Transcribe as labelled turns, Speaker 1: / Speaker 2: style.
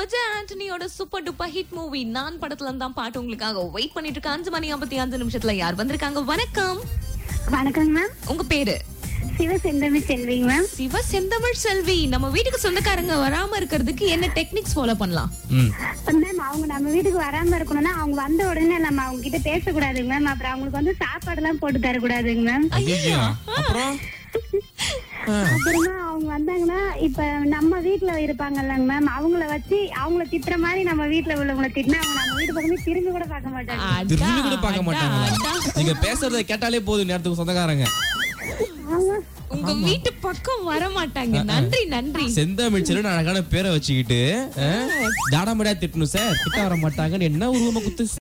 Speaker 1: விஜய் ஆண்டனியோட super duper hit movie Naan படத்துல இருந்து தான் பாட்டு உங்களுக்காக வெயிட் பண்ணிட்டு இருக்க அஞ்சு மணி ஐம்பத்தி அஞ்சு நிமிஷத்துல யார் வந்திருக்காங்க வணக்கம்
Speaker 2: வணக்கங்க மேம்
Speaker 1: உங்க பேரு
Speaker 2: சிவ செந்தமி செல்விங்க மேம்
Speaker 1: சிவ செந்தமிழ் செல்வி நம்ம வீட்டுக்கு சொந்தக்காரங்க வராம இருக்கிறதுக்கு என்ன டெக்னிக்ஸ் ஃபாலோ பண்ணலாம்
Speaker 3: ம்
Speaker 2: மேம் அவங்க நம்ம வீட்டுக்கு வராம இருக்கணும்னா அவங்க வந்த உடனே நம்ம அவங்க கிட்ட பேசக்கூடாதுங்க மேம் அப்புறம் அவங்களுக்கு வந்து சாப்பாடு எல்லாம் போட்டு தரக்கூடாதுங்க மேம்
Speaker 3: ஐயோ அப்புறம்
Speaker 2: அப்புறமா அவங்க வந்தாங்கன்னா இப்ப நம்ம வீட்டுல இருப்பாங்கல்லங்க மேம் அவங்கள வச்சு அவங்கள திட்டுற மாதிரி நம்ம வீட்டுல உள்ளவங்கள திட்டினா அவங்க நம்ம வீட்டு பக்கமே திரும்பி கூட பார்க்க மாட்டாங்க
Speaker 3: திரும்பி கூட பார்க்க மாட்டாங்களா நீங்க பேசுறத கேட்டாலே போதும் நேரத்துக்கு சொந்தக்காரங்க
Speaker 2: ஆமா
Speaker 1: உங்க வீட்டு பக்கம் வர மாட்டாங்க நன்றி நன்றி
Speaker 3: செந்தமிழ் செல்வன் அழகான பேரை வச்சுக்கிட்டு ஜாடாமடியா திட்டணும் சார் கிட்ட வர மாட்டாங்கன்னு என்ன உருவமா குத்து